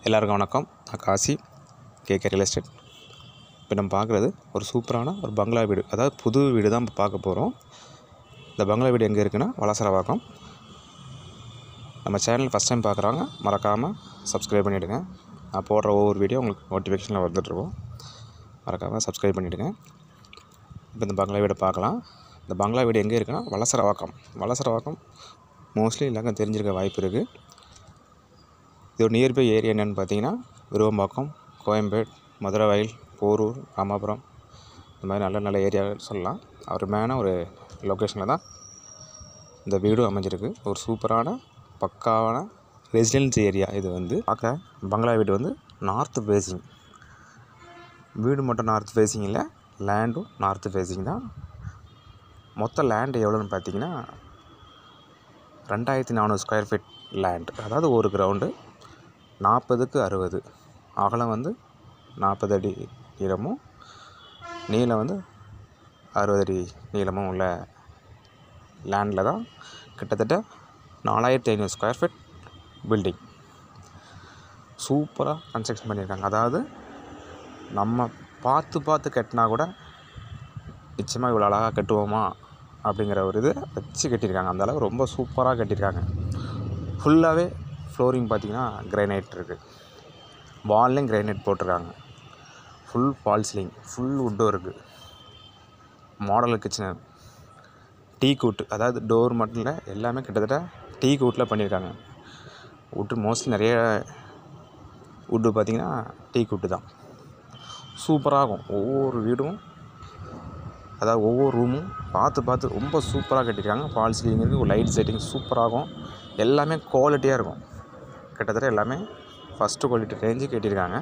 எல்லாருக்கும் வணக்கம் நான் காசி கேகே ரியல் எஸ்டேட் இப்போ நம்ம பார்க்குறது ஒரு சூப்பரான ஒரு பங்களா வீடு அதாவது புது வீடு தான் இப்போ பார்க்க போகிறோம் இந்த பங்களா வீடு எங்கே இருக்குன்னா வலசரவாக்கம் நம்ம சேனல் ஃபஸ்ட் டைம் பார்க்குறவங்க மறக்காமல் சப்ஸ்கிரைப் பண்ணிவிடுங்க நான் போடுற ஒவ்வொரு வீடியோ உங்களுக்கு நோட்டிஃபிகேஷனில் வந்துட்டுருக்கோம் மறக்காமல் சப்ஸ்கிரைப் பண்ணிவிடுங்க இப்போ இந்த பங்களா வீடை பார்க்கலாம் இந்த பங்களா வீடு எங்கே இருக்குன்னா வலசரவாக்கம் வலசரவாக்கம் மோஸ்ட்லி எல்லாருக்கும் தெரிஞ்சிருக்க வாய்ப்பு இருக்குது இதோட நியர்பை ஏரியா என்னென்னு பார்த்தீங்கன்னா விருவம்பாக்கம் கோயம்பேடு மதுரவாயில் போரூர் ராமாபுரம் இந்த மாதிரி நல்ல நல்ல ஏரியா சொல்லலாம் அருமையான ஒரு லொக்கேஷனில் தான் இந்த வீடும் அமைஞ்சிருக்கு ஒரு சூப்பரான பக்காவான ரெசிடென்சி ஏரியா இது வந்து பார்க்க பங்களா வீடு வந்து நார்த் ஃபேஸிங் வீடு மட்டும் நார்த் ஃபேஸிங் இல்லை லேண்டும் நார்த் ஃபேஸிங் தான் மொத்த லேண்டு எவ்வளோன்னு பார்த்தீங்கன்னா ரெண்டாயிரத்தி நானூறு ஸ்கொயர் ஃபீட் லேண்ட் அதாவது ஒரு கிரவுண்டு நாற்பதுக்கு அறுபது அகலம் வந்து நாற்பது அடி நீளமும் நீளம் வந்து அறுபது அடி நீளமும் உள்ள லேண்டில் தான் கிட்டத்தட்ட நாலாயிரத்தி ஐநூறு ஸ்கொயர் ஃபீட் பில்டிங் சூப்பராக கன்ஸ்ட்ரக்ஷன் பண்ணியிருக்காங்க அதாவது நம்ம பார்த்து பார்த்து கட்டினா கூட நிச்சயமாக இவ்வளோ அழகாக கட்டுவோமா அப்படிங்கிற ஒரு இது வச்சு கட்டியிருக்காங்க அந்த அளவு ரொம்ப சூப்பராக கட்டியிருக்காங்க ஃபுல்லாகவே ஃப்ளோரிங் பார்த்திங்கன்னா கிரைனைட் இருக்குது வால்லையும் கிரைனைட் போட்டிருக்காங்க ஃபுல் ஃபால் சீலிங் ஃபுல் வுட்டும் இருக்குது மாடல் கிச்சன் டீ கூட்டு அதாவது டோர் மட்டும் இல்லை எல்லாமே கிட்டத்தட்ட டீ கூட்டில் பண்ணியிருக்காங்க வுட்டு மோஸ்ட்லி நிறைய வுட்டு பார்த்திங்கன்னா டீ கூட்டு தான் சூப்பராகும் ஒவ்வொரு வீடும் அதாவது ஒவ்வொரு ரூமும் பார்த்து பார்த்து ரொம்ப சூப்பராக கட்டியிருக்காங்க ஃபால் சீலிங் இருக்குது லைட் செட்டிங் சூப்பராகும் எல்லாமே குவாலிட்டியாக இருக்கும் கிட்டத்தட்ட எல்லாமே ஃபஸ்ட்டு குவாலிட்டி ரேஞ்சு கட்டியிருக்காங்க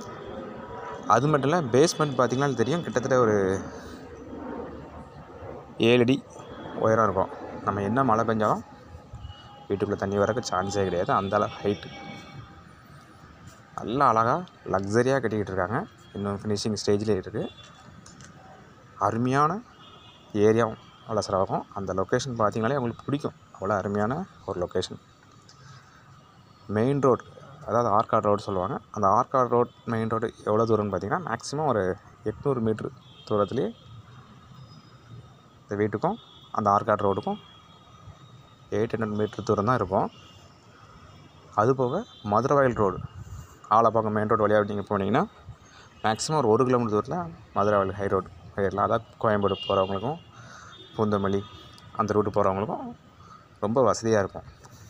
அது மட்டும் இல்லை பேஸ்மெண்ட் பார்த்திங்கன்னா தெரியும் கிட்டத்தட்ட ஒரு ஏழு அடி உயரம் இருக்கும் நம்ம என்ன மழை பெஞ்சாலும் வீட்டுக்குள்ளே தண்ணி வரக்கு சான்ஸே கிடையாது அந்த அளவு ஹைட்டு நல்லா அழகாக லக்ஸரியாக கட்டிக்கிட்டு இருக்காங்க இன்னும் ஃபினிஷிங் ஸ்டேஜில் இருக்குது அருமையான ஏரியாவும் வளசராகும் அந்த லொக்கேஷன் பார்த்தீங்கனாலே உங்களுக்கு பிடிக்கும் அவ்வளோ அருமையான ஒரு லொக்கேஷன் மெயின் ரோடு அதாவது ஆர்காட் ரோடு சொல்லுவாங்க அந்த ஆர்காட் ரோட் மெயின் ரோடு எவ்வளோ தூரம்னு பார்த்தீங்கன்னா மேக்ஸிமம் ஒரு எட்நூறு மீட்ரு தூரத்துலேயே இந்த வீட்டுக்கும் அந்த ஆர்காட் ரோடுக்கும் எயிட் ஹண்ட்ரட் மீட்ரு தூரம் தான் இருக்கும் அது போக Maduravoyal road Alapakkam main road வழியாக நீங்கள் போனீங்கன்னா மேக்ஸிமம் ஒரு ஒரு கிலோமீட்டர் தூரத்தில் மதுரவாயில் ஹை ரோடு போயிடலாம் அதாவது கோயம்பேடு போகிறவங்களுக்கும் பூந்தமல்லி அந்த ரூட்டு போகிறவங்களுக்கும் ரொம்ப வசதியாக இருக்கும்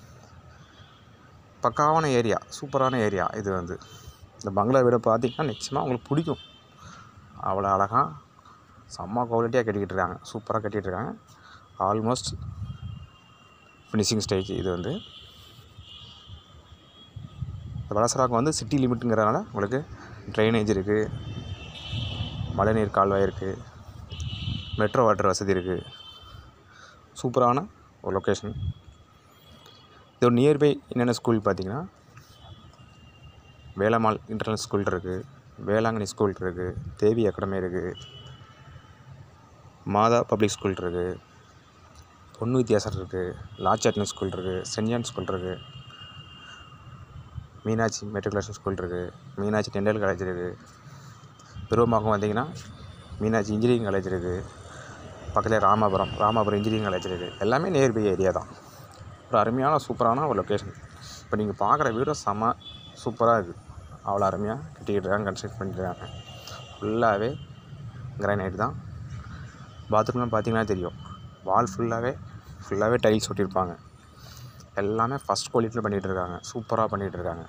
பக்காவான ஏரியா சூப்பரான ஏரியா இது வந்து இந்த பங்களா வீடை பார்த்திங்கன்னா நிச்சயமாக உங்களுக்கு பிடிக்கும் அவ்வளோ அழகாக செம்ம குவாலிட்டியாக கட்டிக்கிட்டு இருக்காங்க சூப்பராக கட்டிகிட்டு இருக்காங்க ஆல்மோஸ்ட் ஃபினிஷிங் ஸ்டேஜ் இது வந்து இந்த வளசராக்கம் வந்து சிட்டி லிமிட்டுங்கிறதுனால உங்களுக்கு ட்ரைனேஜ் இருக்குது மழைநீர் கால்வாய் இருக்குது மெட்ரோ வாட்டர் வசதி இருக்குது சூப்பரான ஒரு லொக்கேஷன் இதோட நியர்பை என்னென்ன ஸ்கூல் பார்த்திங்கன்னா வேலம்மாள் இன்டர்நேஷனல் ஸ்கூல் இருக்குது வேளாங்கண்ணி ஸ்கூல் இருக்குது தேவி அகாடமி இருக்குது மாதா பப்ளிக் ஸ்கூல் இருக்குது பொண்ணு வித்தியாசம் இருக்குது லாச்சாட்னி ஸ்கூல் இருக்குது சென்யான் ஸ்கூல் இருக்குது மீனாட்சி மெட்ரிகுலேஷன் ஸ்கூல் இருக்குது மீனாட்சி டெண்டல் காலேஜ் இருக்குது பெருவம்பாக்கம் வந்தீங்கன்னா மீனாட்சி இன்ஜினியரிங் காலேஜ் இருக்குது பக்கத்தில் ராமாபுரம் ராமாபுரம் இன்ஜினியரிங் காலேஜ் இருக்குது எல்லாமே நியர்பை ஏரியா தான் ஒரு அருமையான சூப்பரான ஒரு லொக்கேஷன் இப்போ நீங்கள் பார்க்குற வீடும் செம சூப்பராக இருக்குது அவ்வளோ அருமையாக கட்டிக்கிட்டு இருக்காங்க கன்ஸ்ட்ரக்ட் பண்ணிட்டுருக்காங்க ஃபுல்லாகவே கிரைனைட் தான் பாத்ரூம்லாம் பார்த்தீங்கன்னா தெரியும் வால் ஃபுல்லாகவே ஃபுல்லாகவே டைல்ஸ் ஒட்டியிருப்பாங்க எல்லாமே ஃபஸ்ட் குவாலிட்டியில் பண்ணிகிட்டு இருக்காங்க சூப்பராக பண்ணிகிட்டு இருக்காங்க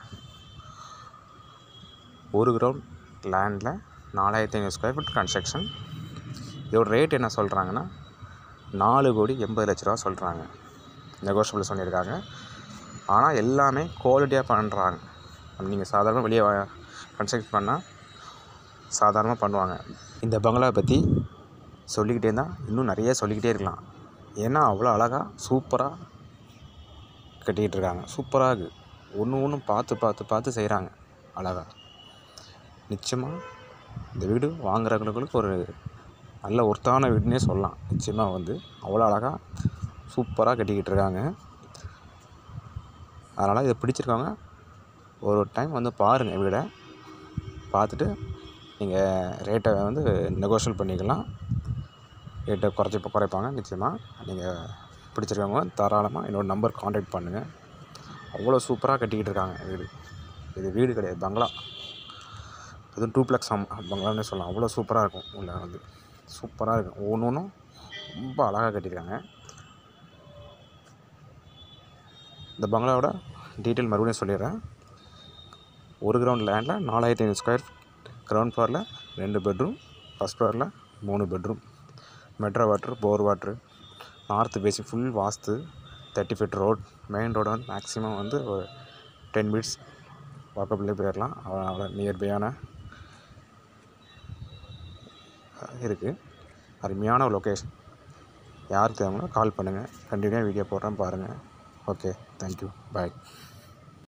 ஒரு கிரவுண்ட் லேண்டில் நாலாயிரத்தி ஐநூறு ஸ்கொயர் ஃபீட் கன்ஸ்ட்ரக்ஷன் இதோட ரேட் என்ன சொல்கிறாங்கன்னா நாலு கோடி எண்பது லட்ச ரூபா சொல்கிறாங்க நெகோஷியபிள் சொல்லியிருக்காங்க ஆனால் எல்லாமே குவாலிட்டியாக பண்ணுறாங்க நீங்கள் சாதாரண வெளியே கன்ஸ்ட்ரக்ட் பண்ணால் சாதாரணமாக பண்ணுவாங்க இந்த பங்களாவை பற்றி சொல்லிக்கிட்டே இருந்தால் இன்னும் நிறைய சொல்லிக்கிட்டே இருக்கலாம் ஏன்னா அவ்வளோ அழகாக சூப்பராக கட்டிக்கிட்டு இருக்காங்க சூப்பராக இருக்குது ஒன்று ஒன்றும் பார்த்து பார்த்து பார்த்து செய்கிறாங்க அழகாக நிச்சயமாக இந்த வீடு வாங்குறவங்களுக்கு ஒரு நல்ல ஒர்த்தான வீடுனே சொல்லலாம் நிச்சயமாக வந்து அவ்வளோ அழகாக சூப்பராக கட்டிக்கிட்டு இருக்காங்க அதனால் இதை பிடிச்சிருக்கவங்க ஒரு டைம் வந்து பாருங்கள் வீடை பார்த்துட்டு நீங்கள் ரேட்டை வந்து நெகோஷியல் பண்ணிக்கலாம் ரேட்டை குறைச்சி குறைப்பாங்க நிச்சயமாக நீங்கள் பிடிச்சிருக்கவங்க தாராளமாக என்னோடய நம்பர் காண்டாக்ட் பண்ணுங்கள் அவ்வளோ சூப்பராக கட்டிக்கிட்டு இருக்காங்க வீடு இது வீடு கிடையாது பங்களா இது டூப்ளெக்ஸ் பங்களான்னு சொல்லலாம் அவ்வளோ சூப்பராக இருக்கும் உள்ள வந்து சூப்பராக இருக்கும் ஒன்று ஒன்றும் ரொம்ப அழகாக கட்டியிருக்காங்க இந்த பங்களாவோட டீட்டெயில் மறுபடியும் சொல்லிடுறேன் ஒரு கிரவுண்ட் லேண்டில் நாலாயிரத்தி ஐநூறு ஸ்கொயர் கிரவுண்ட் ஃப்ளோரில் ரெண்டு பெட்ரூம் ஃபஸ்ட் ஃப்ளோரில் மூணு bedroom metro water bore water north பேசி full vastu thirty feet road main road வந்து மேக்ஸிமம் வந்து ஒரு டென் மினிட்ஸ் வாக்கப்பிலே போயிடலாம் அவ்வளோ அவ்வளோ நியர்பையான இருக்குது அருமையான ஒரு லொக்கேஷன் யாருக்கு தேவைங்களோ கால் பண்ணுங்கள் கண்டினியூவாக வீடியோ போடுறேன் பாருங்கள் ஓகே தேங்க்யூ பாய்